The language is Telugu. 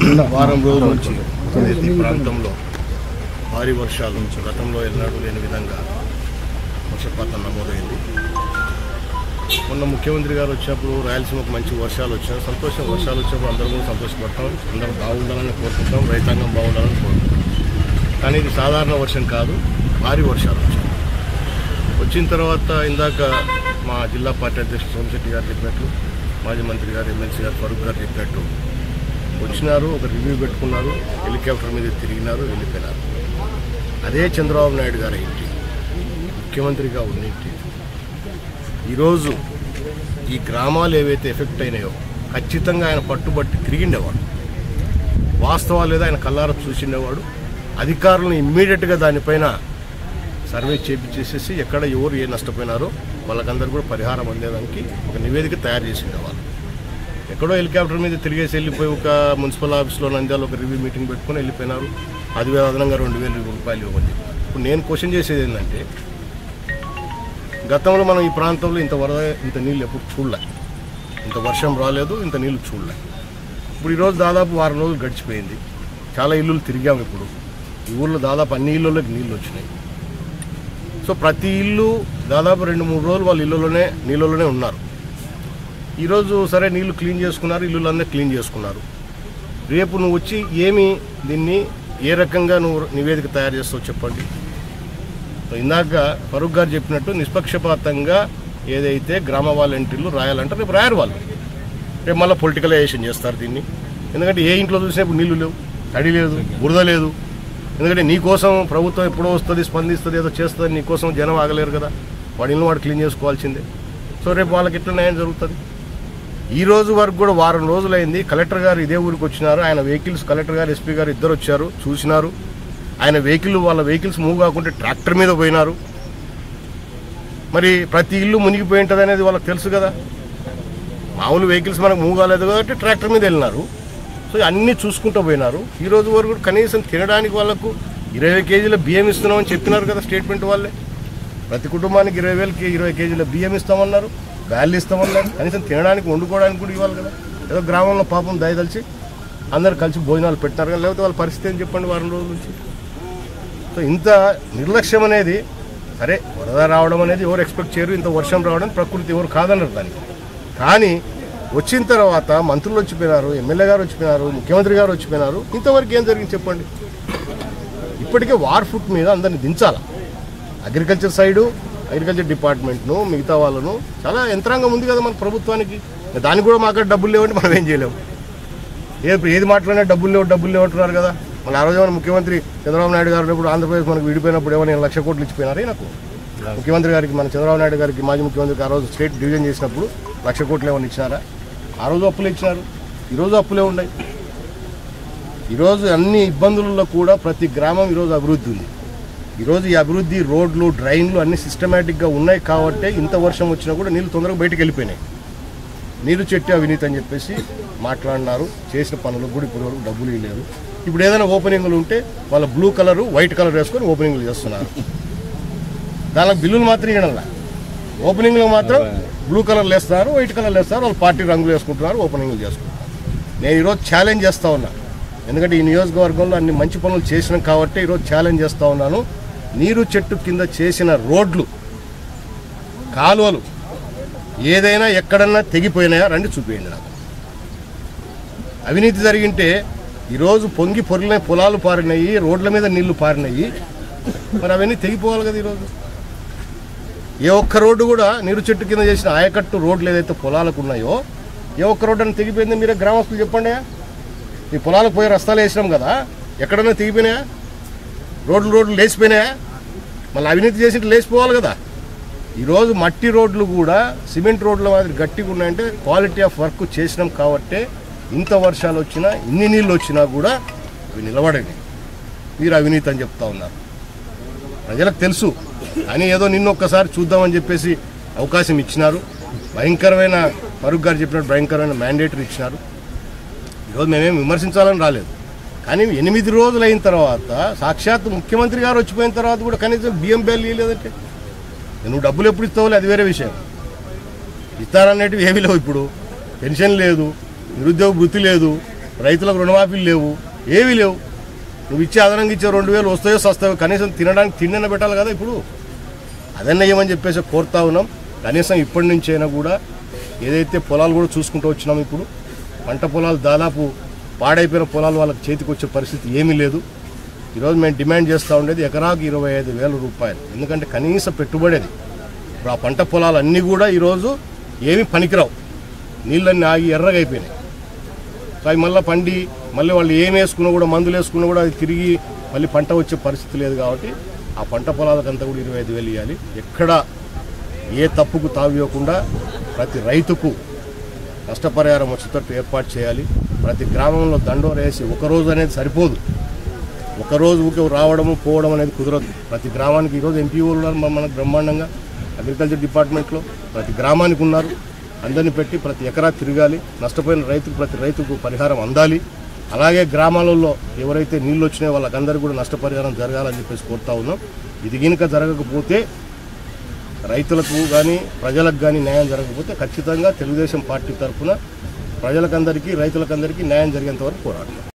వారం రోజుల నుంచి ఏదైతే ఈ ప్రాంతంలో భారీ వర్షాలు నుంచి గతంలో ఎన్నడూ లేని విధంగా వర్షపాతం నమోదైంది మొన్న ముఖ్యమంత్రి గారు వచ్చినప్పుడు రాయలసీమకు మంచి వర్షాలు వచ్చినాయి సంతోషం వర్షాలు వచ్చినప్పుడు అందరూ కూడా సంతోషపడతాం అందరూ బాగుండాలని కోరుకుంటాం రైతాంగం బాగుండాలని కోరుకుంటాం కానీ ఇది సాధారణ వర్షం కాదు భారీ వర్షాలు వచ్చాయి వచ్చిన తర్వాత ఇందాక మా జిల్లా పార్టీ అధ్యక్షుడు సోమశెట్టి గారు చెప్పినట్లు మాజీ మంత్రి గారు ఎమ్మెల్సీ గారు ఫరూక్ గారు చెప్పినట్టు వచ్చినారు ఒక రివ్యూ పెట్టుకున్నారు హెలికాప్టర్ మీద తిరిగినారు వెళ్ళిపోయినారు అదే చంద్రబాబు నాయుడు గారి ఇంటి ముఖ్యమంత్రిగా ఉన్నింటి ఈరోజు ఈ గ్రామాలు ఏవైతే ఎఫెక్ట్ అయినాయో ఖచ్చితంగా ఆయన పట్టుబట్టి తిరిగిండేవాడు వాస్తవాలు ఏదో ఆయన కల్లార చూసిండేవాడు అధికారులను ఇమ్మీడియట్గా దానిపైన సర్వే చేపించేసేసి ఎక్కడ ఎవరు ఏ నష్టపోయినారో వాళ్ళకందరూ కూడా పరిహారం అందేదానికి ఒక నివేదిక తయారు చేసి ఉండేవాళ్ళు ఎక్కడో హెలికాప్టర్ మీద తిరిగేసి వెళ్ళిపోయి ఒక మున్సిపల్ ఆఫీస్లో నంద్యాల ఒక రివ్యూ మీటింగ్ పెట్టుకొని వెళ్ళిపోయినారు అది అదనంగా రెండు వేల రూపాయలు ఇవ్వండి ఇప్పుడు నేను క్వశ్చన్ చేసేది ఏంటంటే గతంలో మనం ఈ ప్రాంతంలో ఇంత వరద ఇంత నీళ్ళు ఎప్పుడు చూడలే ఇంత వర్షం రాలేదు ఇంత నీళ్ళు చూడలే ఇప్పుడు ఈరోజు దాదాపు వారం రోజులు గడిచిపోయింది చాలా ఇల్లులు తిరిగాము ఇప్పుడు ఈ ఊళ్ళో దాదాపు అన్ని ఇళ్ళలోకి నీళ్ళు వచ్చినాయి సో ప్రతి ఇల్లు దాదాపు రెండు మూడు రోజులు వాళ్ళ ఇళ్ళలోనే నీళ్ళలోనే ఉన్నారు ఈరోజు సరే నీళ్లు క్లీన్ చేసుకున్నారు ఇల్లులందరూ క్లీన్ చేసుకున్నారు రేపు నువ్వు వచ్చి ఏమి దీన్ని ఏ రకంగా నువ్వు నివేదిక తయారు చేస్తావు చెప్పండి సో ఇందాక ఫరూక్ గారు చెప్పినట్టు నిష్పక్షపాతంగా ఏదైతే గ్రామ వాలంటీర్లు రాయాలంటే రేపు రాయరు వాళ్ళు రేపు మళ్ళీ పొలిటికలైజేషన్ చేస్తారు దీన్ని ఎందుకంటే ఏ ఇంట్లో చూసినా ఇప్పుడు నీళ్లు లేవు తడి లేదు బురద లేదు ఎందుకంటే నీ కోసం ప్రభుత్వం ఎప్పుడో వస్తుంది స్పందిస్తుంది ఏదో చేస్తుంది నీ కోసం జనం ఆగలేరు కదా వాడి ఇల్లు వాడు క్లీన్ చేసుకోవాల్సిందే సో రేపు వాళ్ళకి ఎట్లా న్యాయం జరుగుతుంది ఈ రోజు వరకు కూడా వారం రోజులైంది కలెక్టర్ గారు ఇదే ఊరికి వచ్చినారు ఆయన వెహికల్స్ కలెక్టర్ గారు ఎస్పీ గారు ఇద్దరు వచ్చారు చూసినారు ఆయన వెహికల్ వాళ్ళ వెహికల్స్ మూవ్ కాకుంటే ట్రాక్టర్ మీద పోయినారు మరి ప్రతి ఇల్లు మునిగిపోయి ఉంటుంది అనేది వాళ్ళకి తెలుసు కదా మామూలు వెహికల్స్ మనకు మూవ్ కాలేదు కాబట్టి ట్రాక్టర్ మీద వెళ్ళినారు సో అన్నీ చూసుకుంటూ పోయినారు ఈ రోజు వరకు కూడా కనీసం తినడానికి వాళ్ళకు ఇరవై కేజీల బియ్యం ఇస్తున్నామని చెప్పినారు కదా స్టేట్మెంట్ వాళ్ళే ప్రతి కుటుంబానికి ఇరవై వేలకి ఇరవై కేజీల బియ్యం ఇస్తామన్నారు బ్యాళ్ళు ఇస్తామన్నారు కనీసం తినడానికి వండుకోవడానికి కూడా ఇవ్వాలి కదా ఏదో గ్రామంలో పాపం దయదలిచి అందరు కలిసి భోజనాలు పెట్టినారు కదా లేకపోతే వాళ్ళ పరిస్థితి ఏం చెప్పండి వారం రోజుల నుంచి సో ఇంత నిర్లక్ష్యం అనేది సరే వరద రావడం అనేది ఎవరు ఎక్స్పెక్ట్ చేయరు ఇంత వర్షం రావడం ప్రకృతి ఎవరు కాదన్నారు దానికి కానీ వచ్చిన తర్వాత మంత్రులు వచ్చిపోయినారు ఎమ్మెల్యే గారు వచ్చిపోయినారు ముఖ్యమంత్రి గారు వచ్చిపోయినారు ఇంతవరకు ఏం జరిగింది చెప్పండి ఇప్పటికే వార్ ఫుట్ మీద అందరిని దించాల అగ్రికల్చర్ సైడు అగ్రికల్చర్ డిపార్ట్మెంట్ను మిగతా వాళ్ళను చాలా యంత్రాంగం ఉంది కదా మన ప్రభుత్వానికి దానికి కూడా మాకు డబ్బులు లేవంటే మనం ఏం చేయలేము ఏ ఏది మాట్లాడినా డబ్బులు లేవు డబ్బులు లేవు అంటున్నారు కదా మన ఆ రోజు మన ముఖ్యమంత్రి చంద్రబాబు నాయుడు గారు ఉన్నప్పుడు ఆంధ్రప్రదేశ్ మనకు విడిపోయినప్పుడు ఏమో నేను లక్ష కోట్లు ఇచ్చిపోయినారే నాకు ముఖ్యమంత్రి గారికి మన చంద్రబాబు నాయుడు గారికి మాజీ ముఖ్యమంత్రికి ఆ రోజు స్టేట్ డివిజన్ చేసినప్పుడు లక్ష కోట్లు ఏమైనా ఇచ్చినారా ఆ రోజు అప్పులు ఇచ్చినారు ఈరోజు అప్పులే ఉన్నాయి ఈరోజు అన్ని ఇబ్బందులలో కూడా ప్రతి గ్రామం ఈరోజు అభివృద్ధి ఉంది ఈరోజు ఈ అభివృద్ధి రోడ్లు డ్రైన్లు అన్ని సిస్టమేటిక్గా ఉన్నాయి కాబట్టే ఇంత వర్షం వచ్చినా కూడా నీళ్ళు తొందరగా బయటకు వెళ్ళిపోయినాయి నీరు చెట్టు అవినీతి అని చెప్పేసి మాట్లాడినారు చేసిన పనులకు కూడా ఇప్పుడు వరకు డబ్బులు ఇవ్వలేదు ఇప్పుడు ఏదైనా ఓపెనింగ్లు ఉంటే వాళ్ళ బ్లూ కలర్ వైట్ కలర్ వేసుకొని ఓపెనింగ్లు చేస్తున్నారు దానికి బిల్లులు మాత్రం ఇవ్వడంలా ఓపెనింగ్లో మాత్రం బ్లూ కలర్లు వేస్తారు వైట్ కలర్లు వేస్తారు వాళ్ళు పార్టీ రంగులు వేసుకుంటున్నారు ఓపెనింగ్లు చేసుకుంటున్నారు నేను ఈరోజు ఛాలెంజ్ చేస్తా ఉన్నా ఎందుకంటే ఈ నియోజకవర్గంలో అన్ని మంచి పనులు చేసినాం కాబట్టి ఈరోజు ఛాలెంజ్ చేస్తా ఉన్నాను నీరు చెట్టు కింద చేసిన రోడ్లు కాలువలు ఏదైనా ఎక్కడన్నా తెగిపోయినాయా రండి చూపించండి నాకు అవినీతి జరిగింటే ఈరోజు పొంగి పొరిలిన పొలాలు పారినాయి రోడ్ల మీద నీళ్లు పారినాయి మరి అవన్నీ తెగిపోవాలి కదా ఈరోజు ఏ ఒక్క రోడ్డు కూడా నీరు చెట్టు కింద చేసిన ఆయకట్టు రోడ్లు ఏదైతే పొలాలకు ఉన్నాయో ఏ ఒక్క రోడ్డు అని తెగిపోయింది మీరే గ్రామస్తులు చెప్పండి ఈ పొలాలకు పోయి రస్తాలు వేసినాం కదా ఎక్కడన్నా తెగిపోయినాయా రోడ్లు రోడ్లు లేచిపోయినాయా మళ్ళీ అవినీతి చేసి లేచిపోవాలి కదా ఈరోజు మట్టి రోడ్లు కూడా సిమెంట్ రోడ్ల మాదిరి గట్టిగా ఉన్నాయంటే క్వాలిటీ ఆఫ్ వర్క్ చేసినాం కాబట్టే ఇంత వర్షాలు వచ్చినా ఇన్ని నీళ్ళు వచ్చినా కూడా అవి నిలబడండి మీరు అవినీతి అని చెప్తా ఉన్నారు ప్రజలకు తెలుసు అని ఏదో నిన్న ఒక్కసారి చూద్దామని చెప్పేసి అవకాశం ఇచ్చినారు భయంకరమైన ఫరూక్ గారు చెప్పినట్టు భయంకరమైన మ్యాండేటరీ ఇచ్చినారు ఈరోజు మేమేం విమర్శించాలని రాలేదు కానీ ఎనిమిది రోజులు అయిన తర్వాత సాక్షాత్ ముఖ్యమంత్రి గారు వచ్చిపోయిన తర్వాత కూడా కనీసం బియ్యం బేలు ఇవ్వలేదంటే నువ్వు డబ్బులు ఎప్పుడు ఇస్తావులే అది వేరే విషయం ఇస్తారనేటివి ఏమీ లేవు ఇప్పుడు పెన్షన్ లేదు నిరుద్యోగ వృత్తి లేదు రైతులకు రుణమాఫీలు లేవు ఏవి లేవు నువ్వు ఇచ్చే అదనంగా ఇచ్చే రెండు వేలు వస్తాయో సస్తాయో కనీసం తినడానికి తిండిన పెట్టాలి కదా ఇప్పుడు అదన్న ఏమని చెప్పేసి కోరుతా ఉన్నాం కనీసం ఇప్పటి నుంచి అయినా కూడా ఏదైతే పొలాలు కూడా చూసుకుంటూ వచ్చినాం ఇప్పుడు పంట పొలాలు దాదాపు పాడైపోయిన పొలాలు వాళ్ళకి చేతికి వచ్చే పరిస్థితి ఏమీ లేదు ఈరోజు మేము డిమాండ్ చేస్తూ ఉండేది ఎకరాకు ఇరవై ఐదు వేల రూపాయలు ఎందుకంటే కనీస పెట్టుబడి అది ఇప్పుడు ఆ పంట పొలాలు అన్నీ కూడా ఈరోజు ఏమీ పనికిరావు నీళ్ళన్నీ ఆగి ఎర్రగా అయిపోయినాయి సో అవి మళ్ళీ పండి మళ్ళీ వాళ్ళు ఏం వేసుకున్నా కూడా మందులు వేసుకున్నా కూడా అది తిరిగి మళ్ళీ పంట వచ్చే పరిస్థితి లేదు కాబట్టి ఆ పంట పొలాలకంతా కూడా ఇరవై ఐదు వేలు ఇవ్వాలి ఎక్కడ ఏ తప్పుకు తావివ్వకుండా ప్రతి రైతుకు నష్టపరిహారం వచ్చేటట్టు ఏర్పాటు చేయాలి ప్రతి గ్రామంలో దండోర వేసి ఒక రోజు అనేది సరిపోదు ఒక రోజు ఊకే రావడము పోవడం అనేది కుదరదు ప్రతి గ్రామానికి ఈరోజు ఎంపీఓలు ఉన్నారు మన- మనకు బ్రహ్మాండంగా అగ్రికల్చర్ డిపార్ట్మెంట్లో ప్రతి గ్రామానికి ఉన్నారు అందరిని పెట్టి ప్రతి ఎకరా తిరగాలి నష్టపోయిన రైతుకు ప్రతి రైతుకు పరిహారం అందాలి అలాగే గ్రామాలలో ఎవరైతే నీళ్ళు వచ్చినాయో వాళ్ళకందరికీ కూడా నష్టపరిహారం జరగాలని చెప్పేసి కోరుతా ఉన్నాం ఇది కనుక జరగకపోతే రైతులకు కానీ ప్రజలకు కానీ న్యాయం జరగకపోతే ఖచ్చితంగా తెలుగుదేశం పార్టీ తరఫున ప్రజలకందరికీ రైతులకందరికీ న్యాయం జరిగేంత వరకు పోరాడతాం